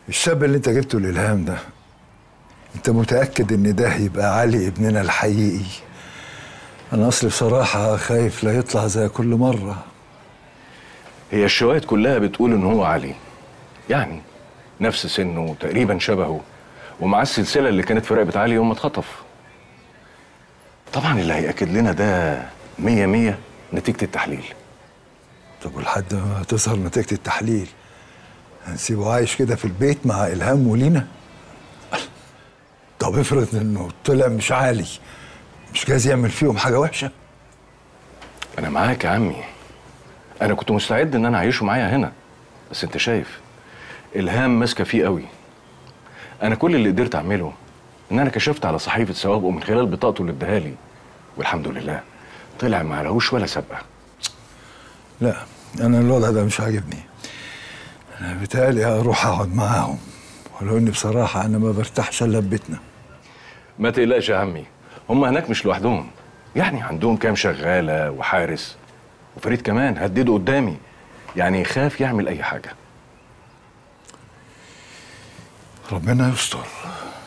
الشاب اللي انت جبته الالهام ده انت متاكد ان ده هيبقى علي ابننا الحقيقي انا اصلي بصراحه خايف لا يطلع زي كل مره هي الشواهد كلها بتقول ان هو علي يعني نفس سنه تقريبا شبهه ومعاه السلسله اللي كانت في رقبه علي يوم ما اتخطف طبعا اللي هيأكد لنا ده مية مية نتيجة التحليل طب ولحد ما تظهر نتيجه التحليل هنسيبه عايش كده في البيت مع الهام ولينا طب افرض انه طلع مش عالي مش جايز يعمل فيهم حاجه وحشه انا معاك يا عمي انا كنت مستعد ان انا اعيشه معايا هنا بس انت شايف الهام ماسكه فيه قوي انا كل اللي قدرت اعمله ان انا كشفت على صحيفه سوابقه من خلال بطاقته اللي اداها لي والحمد لله طلع ما لهوش ولا سبقه لا انا الوضع ده مش عاجبني انا بيتهيألي اروح اقعد معاهم ولو اني بصراحه انا ما برتاحش الا في بيتنا ما تقلقش يا عمي هم هناك مش لوحدهم يعني عندهم كام شغاله وحارس وفريد كمان هدده قدامي يعني يخاف يعمل اي حاجه ربنا يستر